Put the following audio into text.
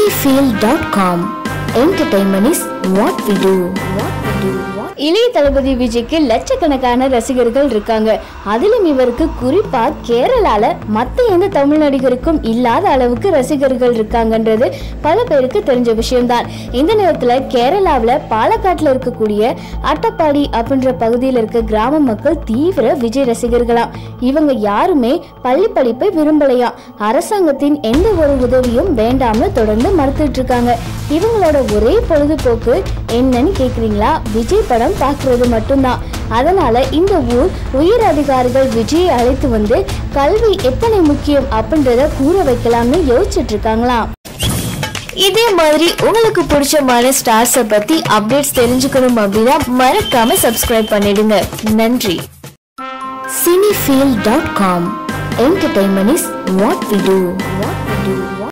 cinefield.com Entertainment is what we do. What we do. What இளைய தளபதி விஜய்க்கு லட்சக்கணக்கான ரசிகர்கள் இருக்காங்க அதிலும் இவருக்கு குறிப்பா கேரளால மத்த எந்த தமிழ் நடிகருக்கும் இல்லாத அளவுக்கு ரசிகர்கள் இருக்காங்கன்றது பல பேருக்கு தெரிஞ்ச விஷயம்தான் இந்த நேரத்துல கேரளாவில் பாலக்காட்டுல இருக்கக்கூடிய அட்டப்பாடி அப்படின்ற பகுதியில் இருக்க கிராம மக்கள் தீவிர விஜய் ரசிகர்களாம் இவங்க யாருமே பள்ளி படிப்பை விரும்பலையாம் அரசாங்கத்தின் எந்த ஒரு உதவியும் வேண்டாம்னு தொடர்ந்து மறுத்துட்டு இருக்காங்க இவங்களோட ஒரே பொழுதுபோக்கு என்னன்னு கேக்குறீங்களா விஜய் படம் பார்க்கறது மட்டும்தான் அதனால இந்த ஊர் உயர் அதிகாரிகள் விஜயை அழைத்து வந்து கல்வி எத்தனை முக்கியம் அப்படின்றத கூற வைக்கலாம்னு யோசிச்சுட்டு இருக்காங்களாம் இதே மாதிரி உங்களுக்கு பிடிச்சமான ஸ்டார்ஸை பத்தி அப்டேட்ஸ் தெரிஞ்சுக்கணும் அப்படின்னா மறக்காம சப்ஸ்கிரைப் பண்ணிடுங்க நன்றி cinefield.com Entertainment is what we do. What we do.